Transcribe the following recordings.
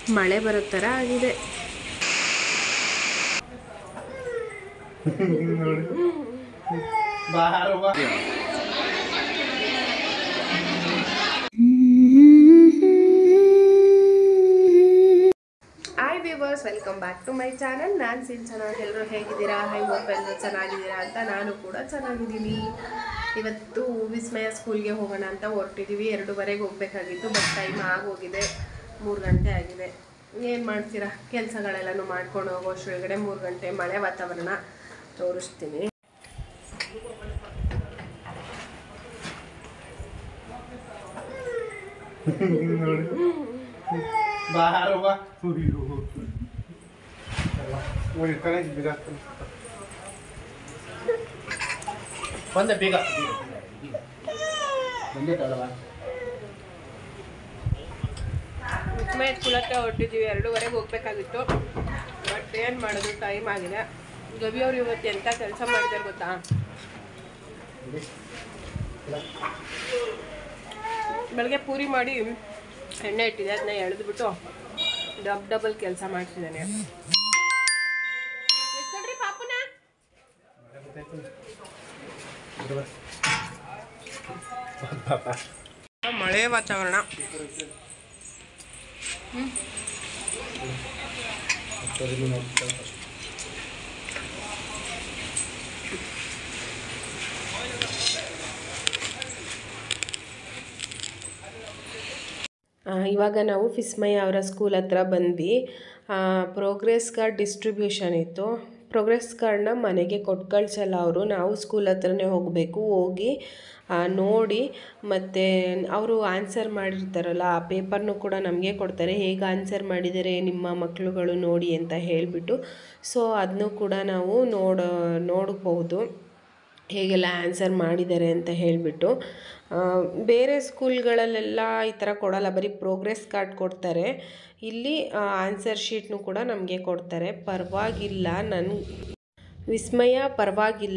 ಮಳೆ ಬರೋ ಥರ ಆಗಿದೆ hi viewers welcome back to my channel ನಾನು ಸಿಂಚನ ಎಲ್ಲರೂ ಹೇಗಿದ್ದೀರಾ ಹೈ ಹೋಪ್ ಎಲ್ಲರೂ ಚೆನ್ನಾಗಿದ್ದೀರಾ ಅಂತ ನಾನು ಕೂಡ ಚೆನ್ನಾಗಿದ್ದೀನಿ ಇವತ್ತು ವಿಸ್ಮಯ ಸ್ಕೂಲ್ಗೆ ಹೋಗೋಣ ಅಂತ ಹೊರಟಿದ್ದೀವಿ ಎರಡೂವರೆಗೆ ಹೋಗಬೇಕಾಗಿತ್ತು ಬಟ್ ಟೈಮ್ ಆಗೋಗಿದೆ ಮೂರು ಗಂಟೆ ಆಗಿದೆ ಏನು ಮಾಡ್ತೀರಾ ಕೆಲಸಗಳೆಲ್ಲನೂ ಮಾಡ್ಕೊಂಡು ಹೋಗೋಷ್ಟ್ರೊಳಗಡೆ ಮೂರು ಗಂಟೆ ಮಳೆ ವಾತಾವರಣ ತೋರಿಸ್ತೀನಿ ಬಾರೋ ಬಾ ಅಯ್ಯೋ ನೋಡಿ ಕಣೆ ಬಿಡ ಬಂದೆ ಬೇಗ ಬಂದೆ ತಡವಾ ವಿಸ್ಮಯ ಸ್ಕೂಲ್ ಹತ್ರ ಹೊರಟಿದ್ದೀವಿ ಎರಡೂವರೆಗೆ ಹೋಗ್ಬೇಕಾಗಿತ್ತು ಬಟ್ ಏನು ಮಾಡೋದು ಟೈಮ್ ಆಗಿದೆ ಗವಿ ಅವ್ರು ಇವತ್ತು ಎಂಥ ಕೆಲಸ ಮಾಡಿದ್ದಾರೆ ಗೊತ್ತಾ ಬೆಳಗ್ಗೆ ಪೂರಿ ಮಾಡಿ ಎಣ್ಣೆ ಇಟ್ಟಿದೆ ಅದನ್ನ ಎಳೆದ್ಬಿಟ್ಟು ಡಬ್ ಡಬಲ್ ಕೆಲಸ ಮಾಡ್ತಿದ್ದಾನೆ ಎತ್ಕೊಳ್ರಿ ಪಾಪುನ ಮಳೆ ವಾತಾವರಣ ಆ, ಇವಾಗ ನಾವು ಫಿಸ್ಮಯ ಅವರ ಸ್ಕೂಲ್ ಹತ್ರ ಬಂದ್ವಿ ಪ್ರೋಗ್ರೆಸ್ ಕಾರ್ಡ್ ಡಿಸ್ಟ್ರಿಬ್ಯೂಷನ್ ಇತ್ತು ಪ್ರೋಗ್ರೆಸ್ ಕಾರ್ಡ್ನ ಮನೆಗೆ ಕೊಟ್ಟು ಕಳ್ಸಲ್ಲ ಅವರು ನಾವು ಸ್ಕೂಲ್ ಹತ್ರನೇ ಹೋಗಬೇಕು ಹೋಗಿ ಆ, ನೋಡಿ ಮತ್ತು ಅವರು ಆನ್ಸರ್ ಮಾಡಿರ್ತಾರಲ್ಲ ಆ ಪೇಪರ್ನು ಕೂಡ ನಮಗೆ ಕೊಡ್ತಾರೆ ಹೇಗೆ ಆನ್ಸರ್ ಮಾಡಿದ್ದಾರೆ ನಿಮ್ಮ ಮಕ್ಕಳುಗಳು ನೋಡಿ ಅಂತ ಹೇಳಿಬಿಟ್ಟು ಸೊ ಅದನ್ನು ಕೂಡ ನಾವು ನೋಡ ನೋಡಬಹುದು ಹೇಗೆಲ್ಲ ಆನ್ಸರ್ ಮಾಡಿದ್ದಾರೆ ಅಂತ ಹೇಳಿಬಿಟ್ಟು ಬೇರೆ ಸ್ಕೂಲ್ಗಳಲ್ಲೆಲ್ಲ ಈ ಥರ ಕೊಡಲ್ಲ ಬರೀ ಪ್ರೋಗ್ರೆಸ್ ಕಾರ್ಡ್ ಕೊಡ್ತಾರೆ ಇಲ್ಲಿ ಆನ್ಸರ್ ಶೀಟ್ನು ಕೂಡ ನಮಗೆ ಕೊಡ್ತಾರೆ ಪರವಾಗಿಲ್ಲ ನನ್ನ ವಿಸ್ಮಯ ಪರವಾಗಿಲ್ಲ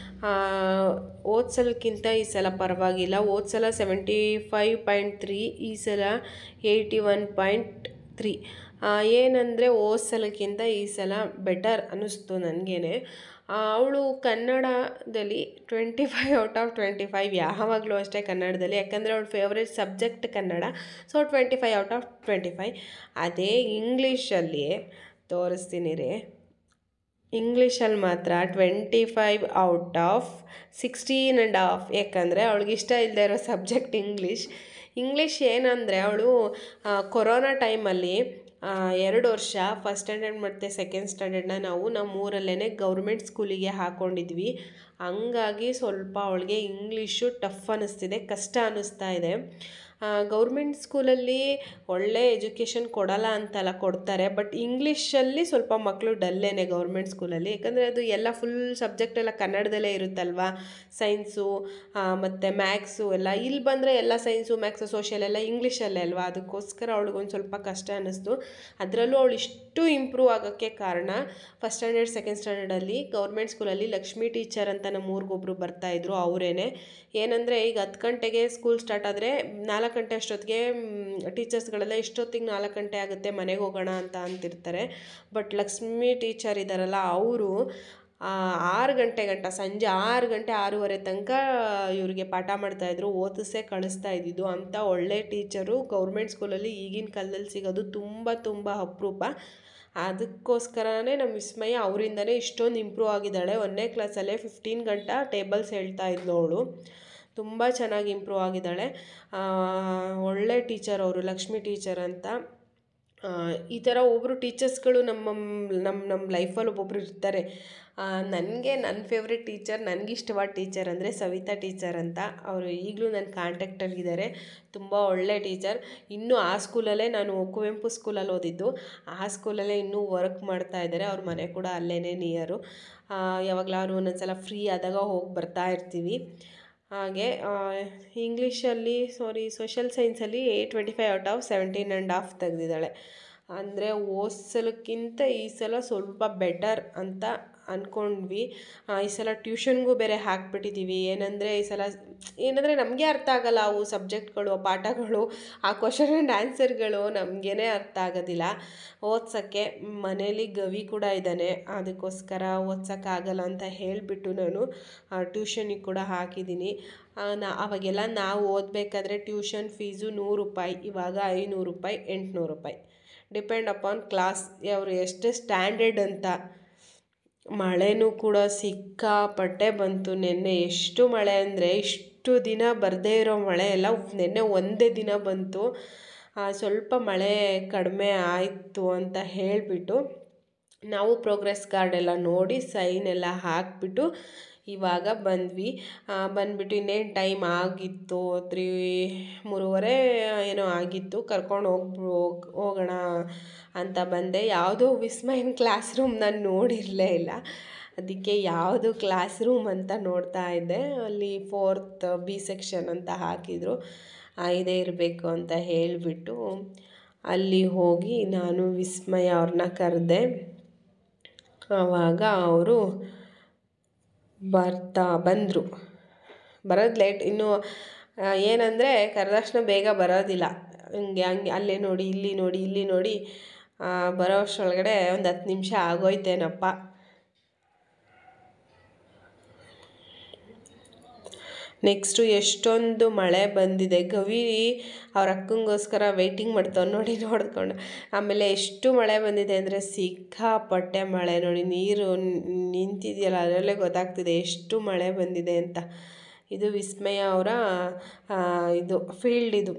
ಹೋದ ಸಲಕ್ಕಿಂತ ಈ ಸಲ ಪರವಾಗಿಲ್ಲ ಹೋದ ಸಲ ಸೆವೆಂಟಿ ಫೈವ್ ಪಾಯಿಂಟ್ ತ್ರೀ ಈ ಸಲ ಏಯ್ಟಿ ಒನ್ ಪಾಯಿಂಟ್ ತ್ರೀ ಏನಂದರೆ ಹೋದ ಸಲಕ್ಕಿಂತ ಈ ಸಲ ಬೆಟರ್ ಅನ್ನಿಸ್ತು ನನಗೇನೆ ಅವಳು ಕನ್ನಡದಲ್ಲಿ twenty five out of twenty five ಯಾವಾಗಲೂ ಅಷ್ಟೇ ಕನ್ನಡದಲ್ಲಿ ಯಾಕಂದರೆ ಅವಳ favourite subject Kannada so twenty five out of twenty five ಅದೇ ಇಂಗ್ಲೀಷಲ್ಲಿ ತೋರಿಸ್ತೀನಿ ರೀ ಇಂಗ್ಲೀಷಲ್ಲಿ ಮಾತ್ರ twenty five out of sixteen and half ಯಾಕಂದರೆ ಅವಳಿಗೆ ಇಷ್ಟ ಇಲ್ಲದೆ ಇರೋ ಸಬ್ಜೆಕ್ಟ್ ಇಂಗ್ಲೀಷ್ ಇಂಗ್ಲೀಷ್ ಏನಂದರೆ ಅವಳು ಕೊರೋನಾ ಟೈಮಲ್ಲಿ ಎರಡು ವರ್ಷ ಫಸ್ಟ್ ಸ್ಟ್ಯಾಂಡರ್ಡ್ ಮತ್ತು ಸೆಕೆಂಡ್ ಸ್ಟ್ಯಾಂಡರ್ಡ್ನ ನಾವು ನಮ್ಮ ಊರಲ್ಲೇ ಗೌರ್ಮೆಂಟ್ ಸ್ಕೂಲಿಗೆ ಹಾಕ್ಕೊಂಡಿದ್ವಿ ಹಂಗಾಗಿ ಸ್ವಲ್ಪ ಅವಳಿಗೆ ಇಂಗ್ಲೀಷು ಟಫ್ ಅನ್ನಿಸ್ತಿದೆ ಕಷ್ಟ ಅನ್ನಿಸ್ತಾ ಇದೆ ಗೌರ್ಮೆಂಟ್ ಸ್ಕೂಲಲ್ಲಿ ಒಳ್ಳೆ ಎಜುಕೇಷನ್ ಕೊಡಲ್ಲ ಅಂತಲ್ಲ ಕೊಡ್ತಾರೆ ಬಟ್ ಇಂಗ್ಲೀಷಲ್ಲಿ ಸ್ವಲ್ಪ ಮಕ್ಕಳು ಡಲ್ಲೇನೆ ಗೌರ್ಮೆಂಟ್ ಸ್ಕೂಲಲ್ಲಿ ಯಾಕಂದರೆ ಅದು ಎಲ್ಲ ಫುಲ್ ಸಬ್ಜೆಕ್ಟ್ ಎಲ್ಲ ಕನ್ನಡದಲ್ಲೇ ಇರುತ್ತಲ್ವಾ ಸೈನ್ಸು ಮತ್ತು ಮ್ಯಾಕ್ಸು ಎಲ್ಲ ಇಲ್ಲಿ ಬಂದರೆ ಎಲ್ಲ ಸೈನ್ಸು ಮ್ಯಾಕ್ಸು ಸೋಷಿಯಲ್ ಎಲ್ಲ ಇಂಗ್ಲೀಷಲ್ಲೇ ಅಲ್ವಾ ಅದಕ್ಕೋಸ್ಕರ ಅವಳಿಗೊಂದು ಸ್ವಲ್ಪ ಕಷ್ಟ ಅನ್ನಿಸ್ತು ಅದರಲ್ಲೂ ಅವಳು ಇಷ್ಟು ಇಂಪ್ರೂವ್ ಆಗೋಕ್ಕೆ ಕಾರಣ ಫಸ್ಟ್ ಸ್ಟ್ಯಾಂಡರ್ಡ್ ಸೆಕೆಂಡ್ ಸ್ಟ್ಯಾಂಡರ್ಡಲ್ಲಿ ಗೌರ್ಮೆಂಟ್ ಸ್ಕೂಲಲ್ಲಿ ಲಕ್ಷ್ಮಿ ಟೀಚರ್ ಅಂತ ನಮ್ಮ ಊರಿಗೊಬ್ರು ಬರ್ತಾಯಿದ್ರು ಅವರೇನೆ ಏನಂದರೆ ಈಗ ಹತ್ತು ಗಂಟೆಗೆ ಸ್ಕೂಲ್ ಸ್ಟಾರ್ಟ್ ಆದರೆ ನಾಲ್ಕು ಗಂಟೆ ಅಷ್ಟೊತ್ತಿಗೆ ಟೀಚರ್ಸ್ಗಳೆಲ್ಲ ಇಷ್ಟೊತ್ತಿಗೆ ನಾಲ್ಕು ಗಂಟೆ ಆಗುತ್ತೆ ಮನೆಗೆ ಹೋಗೋಣ ಅಂತ ಅಂತಿರ್ತಾರೆ ಬಟ್ ಲಕ್ಷ್ಮಿ ಟೀಚರ್ ಇದ್ದಾರಲ್ಲ ಅವರು ಆರು ಗಂಟೆ ಗಂಟ ಸಂಜೆ ಆರು ಗಂಟೆ ಆರೂವರೆ ತನಕ ಇವರಿಗೆ ಪಾಠ ಮಾಡ್ತಾಯಿದ್ರು ಓದಿಸೇ ಕಳಿಸ್ತಾ ಇದ್ದಿದ್ದು ಅಂಥ ಒಳ್ಳೆ ಟೀಚರು ಗೌರ್ಮೆಂಟ್ ಸ್ಕೂಲಲ್ಲಿ ಈಗಿನ ಕಾಲದಲ್ಲಿ ಸಿಗೋದು ತುಂಬ ತುಂಬ ಅಪರೂಪ ಅದಕ್ಕೋಸ್ಕರನೇ ನಮ್ಮ ವಿಸ್ಮಯ ಅವರಿಂದನೇ ಇಷ್ಟೊಂದು ಇಂಪ್ರೂವ್ ಆಗಿದ್ದಾಳೆ ಒಂದನೇ ಕ್ಲಾಸಲ್ಲೇ ಫಿಫ್ಟೀನ್ ಗಂಟ ಟೇಬಲ್ಸ್ ಹೇಳ್ತಾ ಇದ್ಲು ಅವಳು ತುಂಬ ಚೆನ್ನಾಗಿ ಇಂಪ್ರೂವ್ ಆಗಿದ್ದಾಳೆ ಒಳ್ಳೆ ಟೀಚರ್ ಅವರು ಲಕ್ಷ್ಮಿ ಟೀಚರ್ ಅಂತ ಈ ಥರ ಒಬ್ಬರು ಟೀಚರ್ಸ್ಗಳು ನಮ್ಮ ನಮ್ಮ ನಮ್ಮ ಲೈಫಲ್ಲಿ ಒಬ್ಬೊಬ್ರು ಇರ್ತಾರೆ ನನಗೆ ನನ್ನ ಫೇವ್ರೆಟ್ ಟೀಚರ್ ನನಗಿಷ್ಟವಾದ ಟೀಚರ್ ಅಂದರೆ ಸವಿತಾ ಟೀಚರ್ ಅಂತ ಅವರು ಈಗಲೂ ನನ್ನ ಕಾಂಟ್ಯಾಕ್ಟಲ್ಲಿದ್ದಾರೆ ತುಂಬ ಒಳ್ಳೆ ಟೀಚರ್ ಇನ್ನೂ ಆ ಸ್ಕೂಲಲ್ಲೇ ನಾನು ಕುವೆಂಪು ಸ್ಕೂಲಲ್ಲಿ ಓದಿದ್ದು ಆ ಸ್ಕೂಲಲ್ಲೇ ಇನ್ನೂ ವರ್ಕ್ ಮಾಡ್ತಾ ಇದ್ದಾರೆ ಅವ್ರ ಮನೆ ಕೂಡ ಅಲ್ಲೇ ನಿಯರು ಯಾವಾಗಲಾದ್ರು ಒಂದೊಂದು ಸಲ ಫ್ರೀ ಆದಾಗ ಹೋಗಿ ಬರ್ತಾ ಇರ್ತೀವಿ ಹಾಗೆ ಇಂಗ್ಲೀಷಲ್ಲಿ ಸಾರಿ ಸೋಷಿಯಲ್ ಸೈನ್ಸಲ್ಲಿ twenty five out of seventeen and half ತೆಗೆದಿದ್ದಾಳೆ ಅಂದರೆ ಹೋದ ಸಲಕ್ಕಿಂತ ಈ ಸಲ ಸ್ವಲ್ಪ ಬೆಟರ್ ಅಂತ ಅಂದ್ಕೊಂಡ್ವಿ ಆ, ಈ ಸಲ ಟ್ಯೂಷನ್ಗೂ ಬೇರೆ ಹಾಕ್ಬಿಟ್ಟಿದ್ದೀವಿ ಏನಂದರೆ ಈ ಸಲ ಏನಂದರೆ ನಮಗೆ ಅರ್ಥ ಆಗಲ್ಲ ಅವು ಸಬ್ಜೆಕ್ಟ್ಗಳು ಪಾಠಗಳು ಆ ಕ್ವಶನ್ ಆ್ಯಂಡ್ ಆನ್ಸರ್ಗಳು ನಮಗೇ ಅರ್ಥ ಆಗೋದಿಲ್ಲ ಓದ್ಸೋಕ್ಕೆ ಮನೇಲಿ ಗವಿ ಕೂಡ ಇದ್ದಾನೆ ಅದಕ್ಕೋಸ್ಕರ ಓದ್ಸೋಕ್ಕಾಗಲ್ಲ ಅಂತ ಹೇಳಿಬಿಟ್ಟು ನಾನು ಟ್ಯೂಷನಿಗೆ ಕೂಡ ಹಾಕಿದ್ದೀನಿ ಆ, ನಾ ಅವಾಗೆಲ್ಲ ನಾವು ಓದಬೇಕಾದ್ರೆ ಟ್ಯೂಷನ್ ಫೀಸು ನೂರು ರೂಪಾಯಿ ಇವಾಗ ಐನೂರು ರೂಪಾಯಿ ಎಂಟುನೂರು ರೂಪಾಯಿ ಡಿಪೆಂಡ್ ಅಪಾನ್ ಕ್ಲಾಸ್ ಅವರು ಎಷ್ಟು ಸ್ಟ್ಯಾಂಡರ್ಡ್ ಅಂತ ಮಳೆನೂ ಕೂಡ ಸಿಕ್ಕಾಪಟ್ಟೆ ಬಂತು ನಿನ್ನೆ ಎಷ್ಟು ಮಳೆ ಅಂದರೆ ಇಷ್ಟು ದಿನ ಬರದೇ ಇರೋ ಮಳೆ ಎಲ್ಲ ನಿನ್ನೆ ಒಂದೇ ದಿನ ಬಂತು ಆ, ಸ್ವಲ್ಪ ಮಳೆ ಕಡಿಮೆ ಆಯಿತು ಅಂತ ಹೇಳಿಬಿಟ್ಟು ನಾವು ಪ್ರೋಗ್ರೆಸ್ ಕಾರ್ಡ್ ಎಲ್ಲ ನೋಡಿ ಸೈನ್ ಎಲ್ಲ ಹಾಕಿಬಿಟ್ಟು ಇವಾಗ ಬಂದ್ವಿ ಆ, ಬಂದ್ಬಿಟ್ಟು ಇನ್ನೇನು ಟೈಮ್ ಆಗಿತ್ತು ತ್ರೀ ಮೂರುವರೆ ಏನೋ ಆಗಿತ್ತು ಕರ್ಕೊಂಡು ಹೋಗ್ ಹೋಗ್ ಹೋಗೋಣ ಅಂತ ಬಂದೆ ಯಾವುದೋ ವಿಸ್ಮಯನ್ ಕ್ಲಾಸ್ ರೂಮ್ ನಾನು ನೋಡಿರಲೇ ಇಲ್ಲ ಅದಕ್ಕೆ ಯಾವುದು ಕ್ಲಾಸ್ ರೂಮ್ ಅಂತ ನೋಡ್ತಾ ಇದ್ದೆ ಅಲ್ಲಿ ಫೋರ್ತ್ ಬಿ ಸೆಕ್ಷನ್ ಅಂತ ಹಾಕಿದರು ಆ, ಇದೇ ಇರಬೇಕು ಅಂತ ಹೇಳಿಬಿಟ್ಟು ಅಲ್ಲಿ ಹೋಗಿ ನಾನು ವಿಸ್ಮಯ ಅವ್ರನ್ನ ಕರೆದೆ ಆವಾಗ ಅವರು ಬರ್ತಾ ಬಂದರು ಬರೋದು ಲೇಟ್ ಇನ್ನು ಆ, ಏನಂದರೆ ಕರೆದಕ್ಷಣ ಬೇಗ ಬರೋದಿಲ್ಲ ಹಿಂಗೆ ಹಂಗೆ ಅಲ್ಲೇ ನೋಡಿ ಇಲ್ಲಿ ನೋಡಿ ಇಲ್ಲಿ ನೋಡಿ ಆ, ಬರೋ ಅಷ್ಟರೊಳಗಡೆ ಒಂದು ಹತ್ತು ನಿಮಿಷ ಆಗೋಯ್ತೇನಪ್ಪ ನೆಕ್ಸ್ಟು ಎಷ್ಟೊಂದು ಮಳೆ ಬಂದಿದೆ ಗವಿ ಅವ್ರ ಅಕ್ಕಂಗೋಸ್ಕರ ವೆಯ್ಟಿಂಗ್ ಮಾಡ್ತಾವೆ ನೋಡಿ ನೋಡ್ಕೊಂಡು ಆಮೇಲೆ ಎಷ್ಟು ಮಳೆ ಬಂದಿದೆ ಅಂದರೆ ಸಿಕ್ಕಾಪಟ್ಟೆ ಮಳೆ ನೋಡಿ ನೀರು ನಿಂತಿದೆಯಲ್ಲ ಅದರಲ್ಲೇ ಗೊತ್ತಾಗ್ತಿದೆ ಎಷ್ಟು ಮಳೆ ಬಂದಿದೆ ಅಂತ ಇದು ವಿಸ್ಮಯ ಅವರ ಆ, ಇದು ಫೀಲ್ಡ್ ಇದು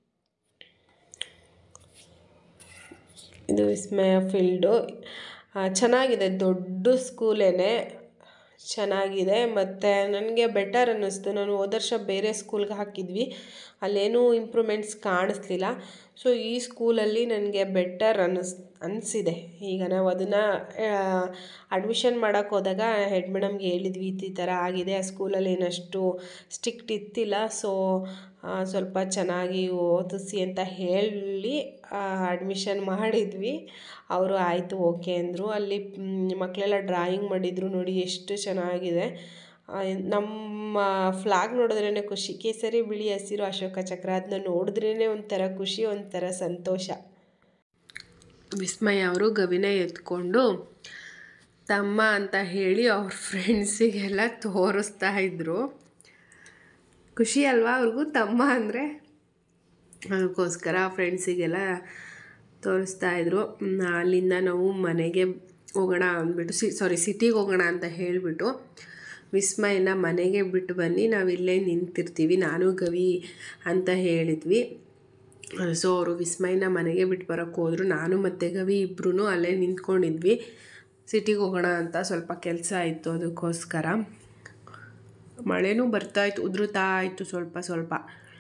ಇದು ವಿಸ್ಮಯ ಫೀಲ್ಡು ಆ, ಚೆನ್ನಾಗಿದೆ ದೊಡ್ಡ ಸ್ಕೂಲೇನೆ ಚೆನ್ನಾಗಿದೆ ಮತ್ತು ನನಗೆ ಬೆಟರ್ ಅನ್ನಿಸ್ತು ನಾನು ಹೋದ ವರ್ಷ ಬೇರೆ ಸ್ಕೂಲ್ಗೆ ಹಾಕಿದ್ವಿ ಅಲ್ಲೇನೂ ಇಂಪ್ರೂವ್ಮೆಂಟ್ಸ್ ಕಾಣಿಸ್ಲಿಲ್ಲ ಸೊ ಈ ಸ್ಕೂಲಲ್ಲಿ ನನಗೆ ಬೆಟರ್ ಅನ್ನಿಸ್ ಅನಿಸಿದೆ ಈಗ ನಾವು ಅದನ್ನು ಅಡ್ಮಿಷನ್ ಮಾಡೋಕ್ಕೆ ಹೋದಾಗ ಹೆಡ್ ಮೇಡಮ್ಗೆ ಹೇಳಿದ್ವಿ ಈ ಥರ ಆಗಿದೆ ಆ ಸ್ಕೂಲಲ್ಲಿ ಏನಷ್ಟು ಸ್ಟ್ರಿಕ್ಟ್ ಇತ್ತಿಲ್ಲ ಸೊ ಸ್ವಲ್ಪ ಚೆನ್ನಾಗಿ ಓದಿಸಿ ಅಂತ ಹೇಳಿ ಅಡ್ಮಿಷನ್ ಮಾಡಿದ್ವಿ ಅವರು ಆಯಿತು ಓಕೆ ಅಂದರು ಅಲ್ಲಿ ಮ್, ಮಕ್ಕಳೆಲ್ಲ ಡ್ರಾಯಿಂಗ್ ಮಾಡಿದರು ನೋಡಿ ಎಷ್ಟು ಚೆನ್ನಾಗಿದೆ ಆ, ನಮ್ಮ ಫ್ಲಾಗ್ ನೋಡಿದ್ರೇ ಖುಷಿ ಕೇಸರಿ ಬಿಳಿ ಹಸಿರು ಅಶೋಕ ಚಕ್ರ ಅದನ್ನ ನೋಡಿದ್ರೇ ಒಂಥರ ಖುಷಿ ಒಂಥರ ಸಂತೋಷ ವಿಸ್ಮಯ ಅವರು ಗವಿನ ಎತ್ಕೊಂಡು ತಮ್ಮ ಅಂತ ಹೇಳಿ ಅವ್ರ ಫ್ರೆಂಡ್ಸಿಗೆಲ್ಲ ತೋರಿಸ್ತಾ ಇದ್ರು ಖುಷಿ ಅಲ್ವಾ ಅವ್ರಿಗೂ ತಮ್ಮ ಅಂದರೆ ಅದಕ್ಕೋಸ್ಕರ ಫ್ರೆಂಡ್ಸಿಗೆಲ್ಲ ತೋರಿಸ್ತಾ ಇದ್ರು ಮ್, ಅಲ್ಲಿಂದ ನಾವು ಮನೆಗೆ ಹೋಗೋಣ ಅಂದ್ಬಿಟ್ಟು ಸಿ ಸಾರಿ ಸಿಟಿಗೆ ಹೋಗೋಣ ಅಂತ ಹೇಳಿಬಿಟ್ಟು ವಿಸ್ಮಯನ ಮನೆಗೆ ಬಿಟ್ಟು ಬನ್ನಿ ನಾವು ಇಲ್ಲೇ ನಿಂತಿರ್ತೀವಿ ನಾನು ಗವಿ ಅಂತ ಹೇಳಿದ್ವಿ ಸೊ ಅವರು ವಿಸ್ಮಯನ ಮನೆಗೆ ಬಿಟ್ಟು ಬರೋಕ್ಕೆ ಹೋದರು ನಾನು ಮತ್ತು ಗವಿ ಇಬ್ಬರೂ ಅಲ್ಲೇ ನಿಂತ್ಕೊಂಡಿದ್ವಿ ಸಿಟಿಗೆ ಹೋಗೋಣ ಅಂತ ಸ್ವಲ್ಪ ಕೆಲಸ ಇತ್ತು ಅದಕ್ಕೋಸ್ಕರ ಮಳೆನೂ ಬರ್ತಾಯಿತ್ತು ಉದುರುತ್ತಾ ಇತ್ತು ಸ್ವಲ್ಪ ಸ್ವಲ್ಪ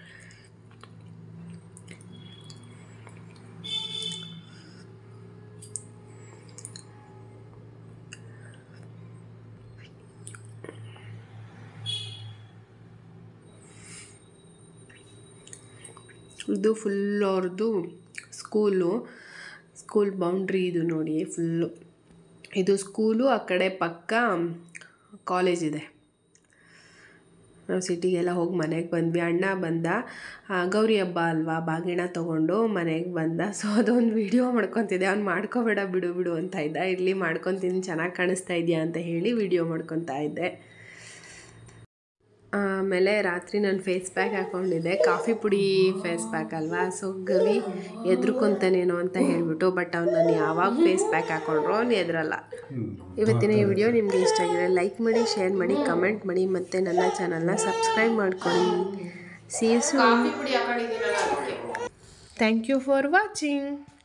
ಇದು ಫುಲ್ ಅವ್ರದ್ದು ಸ್ಕೂಲು ಸ್ಕೂಲ್ ಬೌಂಡ್ರಿ ಇದು ನೋಡಿ ಫುಲ್ಲು ಇದು ಸ್ಕೂಲು ಆ ಕಡೆ ಪಕ್ಕ ಕಾಲೇಜ್ ಇದೆ ನಾವು ಸಿಟಿಗೆಲ್ಲ ಹೋಗಿ ಮನೆಗೆ ಬಂದ್ವಿ ಅಣ್ಣ ಬಂದ ಆ, ಗೌರಿ ಹಬ್ಬ ಅಲ್ವಾ ಬಾಗಿಣ ತೊಗೊಂಡು ಮನೆಗೆ ಬಂದ ಸೊ ಅದೊಂದು ವಿಡಿಯೋ ಮಾಡ್ಕೊತಿದ್ದೆ ಅವ್ನು ಮಾಡ್ಕೋಬೇಡ ಬಿಡು ಬಿಡು ಅಂತ ಇದ್ದ ಇರಲಿ ಮಾಡ್ಕೊತೀನಿ ಚೆನ್ನಾಗಿ ಕಾಣಿಸ್ತಾ ಇದೆಯಾ ಅಂತ ಹೇಳಿ ವಿಡಿಯೋ ಮಾಡ್ಕೊತಾ ಇದ್ದೆ ಆಮೇಲೆ ರಾತ್ರಿ ನಾನು ಫೇಸ್ ಪ್ಯಾಕ್ ಹಾಕ್ಕೊಂಡಿದ್ದೆ ಕಾಫಿ ಪುಡಿ ಫೇಸ್ ಪ್ಯಾಕ್ ಅಲ್ವಾ ಸೊ ಗವಿ ಎದ್ರುಕೊಂತಾನೇನೋ ಅಂತ ಹೇಳ್ಬಿಟ್ಟು ಬಟ್ ಅವ್ನು ನಾನು ಯಾವಾಗ ಫೇಸ್ ಪ್ಯಾಕ್ ಹಾಕೊಂಡ್ರು ಅವ್ನು ಎದ್ರಲ್ಲ ಇವತ್ತಿನ ಈ ವಿಡಿಯೋ ನಿಮಗೆ ಇಷ್ಟ ಆಗಿದೆ ಲೈಕ್ ಮಾಡಿ ಶೇರ್ ಮಾಡಿ ಕಮೆಂಟ್ ಮಾಡಿ ಮತ್ತು ನನ್ನ ಚಾನಲ್ನ ಸಬ್ಸ್ಕ್ರೈಬ್ ಮಾಡ್ಕೊಳ್ಳಿ see you thank you for watching